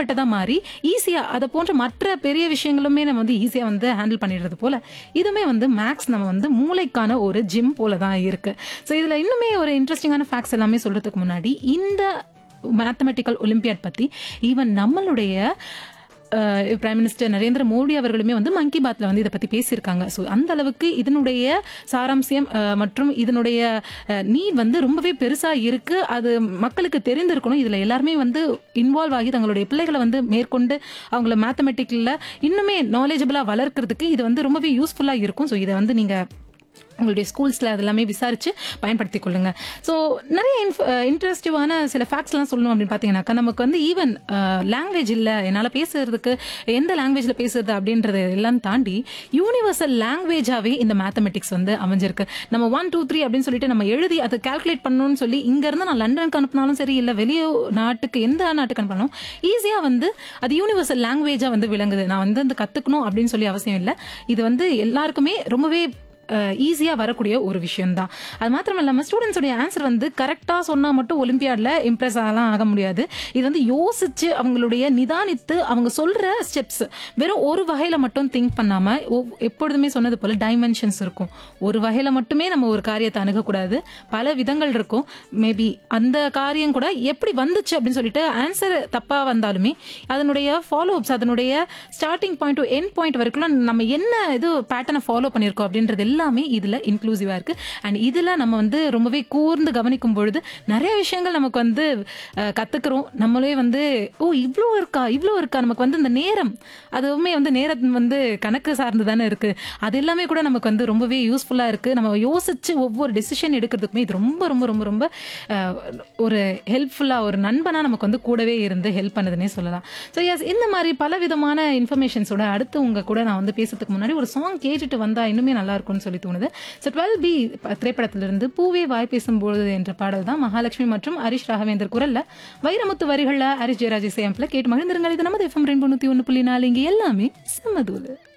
தனிப்பட்டதா மாறி ஈஸியா அதை போன்ற மற்ற பெரிய விஷயங்களுமே நம்ம வந்து ஈஸியா வந்து ஹேண்டில் பண்ணிடுறது போல இதுவுமே வந்து மேக்ஸ் நம்ம வந்து மூளைக்கான ஒரு ஜிம் போல தான் இருக்கு ஸோ இதுல இன்னுமே ஒரு இன்ட்ரெஸ்டிங்கான ஃபேக்ட்ஸ் எல்லாமே சொல்றதுக்கு முன்னாடி இந்த மேத்தமெட்டிக்கல் ஒலிம்பியாட் பத்தி ஈவன் நம்மளுடைய பிரைம் மினிஸ்டர் நரேந்திர மோடி அவர்களுமே வந்து மன் கி பாத்ல வந்து இதை பத்தி பேசியிருக்காங்க ஸோ அந்த அளவுக்கு இதனுடைய சாராம்சியம் அஹ், மற்றும் இதனுடைய நீட் வந்து ரொம்பவே பெருசா இருக்கு அது மக்களுக்கு தெரிந்திருக்கணும் இதுல எல்லாருமே வந்து இன்வால்வ் ஆகி தங்களுடைய பிள்ளைகளை வந்து மேற்கொண்டு அவங்கள மேத்தமெட்டிக்கல்ல இன்னுமே நாலேஜபிளா வளர்க்கறதுக்கு இது வந்து ரொம்பவே யூஸ்ஃபுல்லா இருக்கும் ஸோ இதை வந்து நீங்க உங்களுடைய ஸ்கூல்ஸில் அதெல்லாமே விசாரித்து பயன்படுத்தி கொள்ளுங்க ஸோ நிறைய இன்ட்ரெஸ்டிவான சில ஃபேக்ட்ஸ்லாம் சொல்லணும் அப்படின்னு பார்த்தீங்கன்னாக்கா நமக்கு வந்து ஈவன் லாங்குவேஜ் இல்லை என்னால் பேசுறதுக்கு எந்த லாங்குவேஜில் பேசுறது அப்படின்றது எல்லாம் தாண்டி யூனிவர்சல் லாங்குவேஜாகவே இந்த மேத்தமெட்டிக்ஸ் வந்து அமைஞ்சிருக்கு நம்ம ஒன் டூ த்ரீ அப்படின்னு சொல்லிட்டு நம்ம எழுதி அதை கால்குலேட் பண்ணணும்னு சொல்லி இங்கேருந்து நான் லண்டனுக்கு அனுப்பினாலும் சரி இல்லை வெளியே நாட்டுக்கு எந்த நாட்டுக்கு அனுப்பினாலும் ஈஸியாக வந்து அது யூனிவர்சல் லாங்குவேஜாக வந்து விளங்குது நான் வந்து அந்த கற்றுக்கணும் அப்படின்னு சொல்லி அவசியம் இல்லை இது வந்து எல்லாருக்குமே ரொம்பவே ஈஸியாக வரக்கூடிய ஒரு விஷயம் தான் அது மாத்திரம் இல்லாமல் ஸ்டூடெண்ட்ஸோடைய ஆன்சர் வந்து கரெக்டாக சொன்னால் மட்டும் ஒலிம்பியாடில் இம்ப்ரெஸ் ஆகலாம் ஆக முடியாது இது வந்து யோசிச்சு அவங்களுடைய நிதானித்து அவங்க சொல்கிற ஸ்டெப்ஸ் வெறும் ஒரு வகையில் மட்டும் திங்க் பண்ணாமல் எப்பொழுதுமே சொன்னது போல் டைமென்ஷன்ஸ் இருக்கும் ஒரு வகையில் மட்டுமே நம்ம ஒரு காரியத்தை அணுகக்கூடாது பல விதங்கள் இருக்கும் மேபி அந்த காரியம் கூட எப்படி வந்துச்சு அப்படின்னு சொல்லிட்டு ஆன்சர் தப்பாக வந்தாலுமே அதனுடைய ஃபாலோ அப்ஸ் அதனுடைய starting point to end point வரைக்கும் நம்ம என்ன இது பேட்டர்னை ஃபாலோ பண்ணியிருக்கோம் அப்படின்றது எல்லாமே இதுல இன்க்ளூசிவா இருக்கு அண்ட் இதுல நம்ம வந்து ரொம்பவே கூர்ந்து கவனிக்கும் பொழுது நிறைய விஷயங்கள் நமக்கு வந்து அஹ், கத்துக்கிறோம் நம்மளே வந்து ஓ இவ்வளோ இருக்கா இவ்வளோ இருக்கா நமக்கு வந்து இந்த நேரம் அதுவுமே வந்து நேரம் வந்து கணக்கு சார்ந்து தானே இருக்கு அது எல்லாமே கூட நமக்கு வந்து ரொம்பவே யூஸ்ஃபுல்லா இருக்கு நம்ம யோசிச்சு ஒவ்வொரு டெசிஷன் எடுக்கிறதுக்குமே இது ரொம்ப ரொம்ப ரொம்ப ரொம்ப அஹ், ஒரு ஹெல்ப்ஃபுல்லா ஒரு நண்பனா நமக்கு வந்து கூடவே இருந்து ஹெல்ப் பண்ணுதுன்னே சொல்லலாம் ஸோ எஸ் இந்த மாதிரி பல விதமான இன்ஃபர்மேஷன்ஸோட அடுத்து உங்க கூட நான் வந்து பேசுறதுக்கு முன்னாடி ஒரு சாங் கேட்டுட்டு வந்தா இன்னுமே நல்லா இருக்கும்னு சொல்லி தோணுது ஸோ டுவெல் பி திரைப்படத்திலிருந்து பூவே வாய் பேசும்பொழுது என்ற பாடல் தான் மகாலட்சுமி மற்றும் ஹரிஷ் ராகவேந்தர் குரல்ல வைரமுத்து வரிகள்ல ஹரிஷ் ஜெயராஜ் இசையமைப்பில் கேட்டு மகிழ்ந்திருங்கள் இது நமது எஃப்எம் ரெண்டு ஒன்று புள்ளி நாலு இங்கே எல்லாமே செம்மதூலு